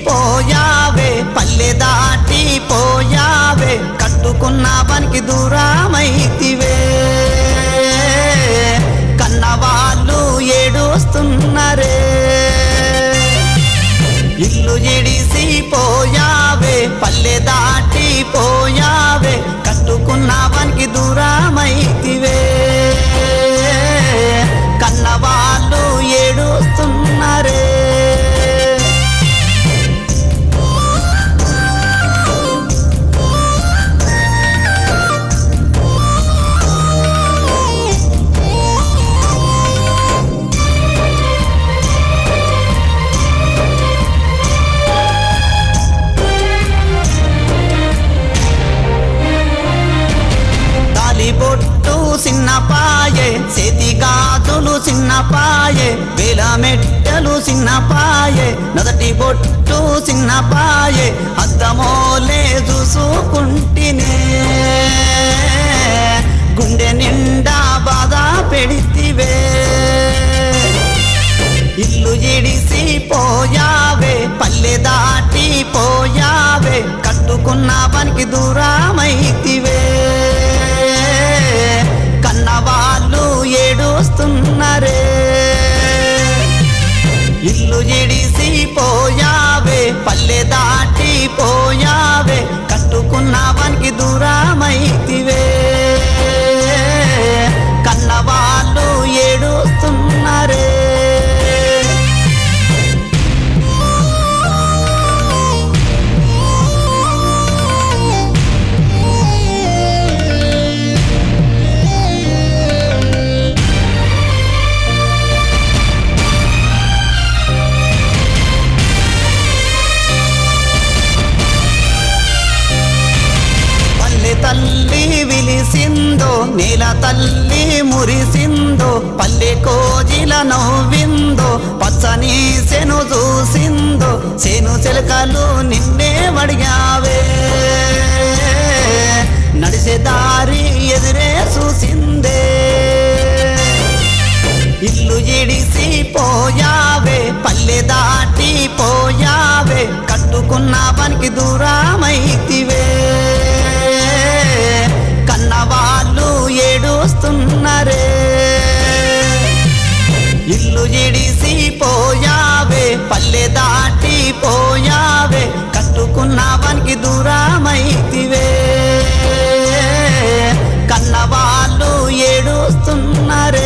పోయావే పల్లె దాటి పోయావే కట్టుకున్న పనికి దూరమైతివే కన్నవాళ్ళు ఏడుస్తున్నారే ఇల్లు జిడిసి పోయావే పల్లె దాటి పోయావే కట్టుకున్న పనికి దూరమైతివే కన్నవాళ్ళు ఏడుస్తున్నారే తాలిబొట్టు చిన్నపాయే చేతి గాజులు చిన్నపాయే వేల మెట్టెలు చిన్నపాయే నదటి బొట్టు చిన్నపాయే అద్దమోలే చూసుకుంటినే గుండె నిండా బాధ పెడితివే ఇల్లు ఇడిసి పోయావే పల్లె దాటి పోయావే కట్టుకున్న పనికి దూరమైతివే కన్నవాళ్ళు ఏడుస్తున్నారే ఇల్లు ఇడిసి పోయావే పల్లె దాటి పోయావే కట్టుకున్న పనికి దూరమైతివే కన్నవాళ్ళు ఏడుస్తున్నారే పల్లె తల్లి విలిసిందో నేల తల్లి మురిసిందో పల్లె కోజిల నవ్విందో పచ్చని శను చూసిందో శను చిలకలు నిన్నే వడిగావే నడిసే దారి ఎదురే చూసిందే ఇల్లు ఇడిసి పోయావే పల్లె దాటి పోయావే కట్టుకున్న పనికి దూరమైతివే కన్నవాళ్ళు ఏడుస్తున్నారే ఇల్లు ఇడిసి పోయావే పల్లె దాటి పోయావే కట్టుకున్న పనికి దూరమైతివే కన్నవాళ్ళు ఏడుస్తున్నారే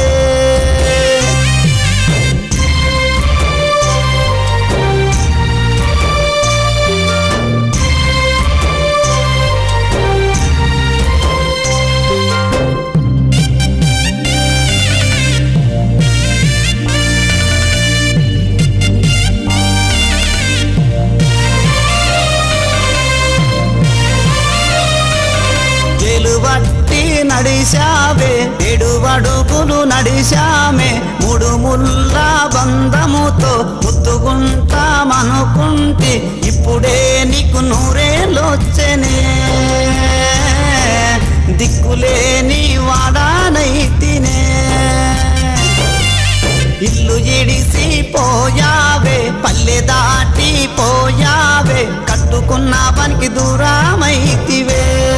గెలువట్టి నడిశావే ఏడు అడుగులు నడిశామే మూడు ముళ్ళ బంధముతో ముద్దుకుంటామనుకుంటే ఇప్పుడే నీకు నూరేళ్ళొచ్చనే దిక్కులేని వాడానైతినే ఇల్లు ఇడిసి పోయావే పల్లె దాటి పోయావే కట్టుకున్న పనికి దూరమైతివే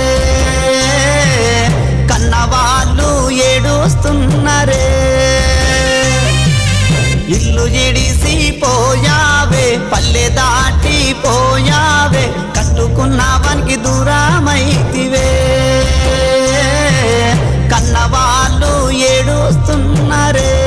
కన్నవాళ్ళు ఏడుస్తున్నారే ఇల్లు ఇడిసి పోయావే పల్లె దాటి పోయావే కట్టుకున్న పనికి దూరమైతివే కన్నవాళ్ళు ఏడుస్తున్నారే